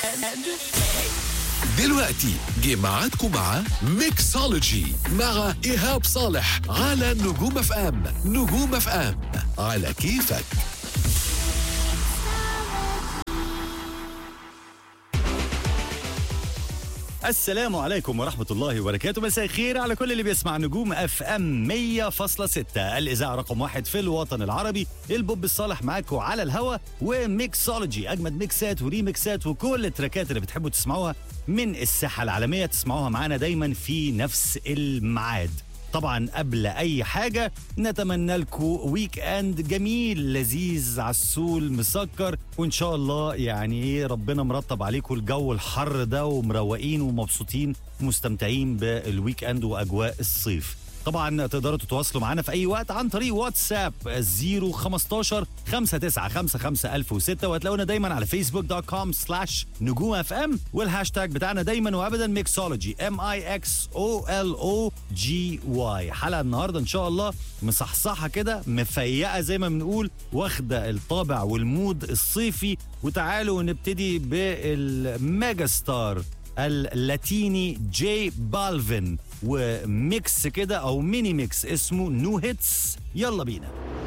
دلوقتي جه ميعادكم مع ميكسولوجي مع إيهاب صالح على نجوم اف ام نجوم اف ام على كيفك السلام عليكم ورحمة الله وبركاته مساء الخير على كل اللي بيسمع نجوم اف ام 100.6 الإذاعة رقم واحد في الوطن العربي البوب الصالح معاكم على الهوا وميكسولوجي أجمد ميكسات وريميكسات وكل التراكات اللي بتحبوا تسمعوها من الساحة العالمية تسمعوها معانا دايما في نفس الميعاد طبعا قبل اي حاجه نتمنى لكم ويك اند جميل لذيذ عسول مسكر وان شاء الله يعني ايه ربنا مرتب عليكم الجو الحر ده ومروقين ومبسوطين ومستمتعين بالويك اند واجواء الصيف طبعا تقدروا تتواصلوا معنا في اي وقت عن طريق واتساب 015 5955 1006 وهتلاقونا دايما على فيسبوك دوت كوم سلاش نجوم اف ام والهاشتاج بتاعنا دايما وابدا ميكسولوجي ام اي اكس او ال او جي واي حلقه النهارده ان شاء الله مصحصحه كده مفيقه زي ما بنقول واخده الطابع والمود الصيفي وتعالوا نبتدي بالميجا ستار اللاتيني جي بالفن وميكس كده او ميني ميكس اسمه نو هيتس يلا بينا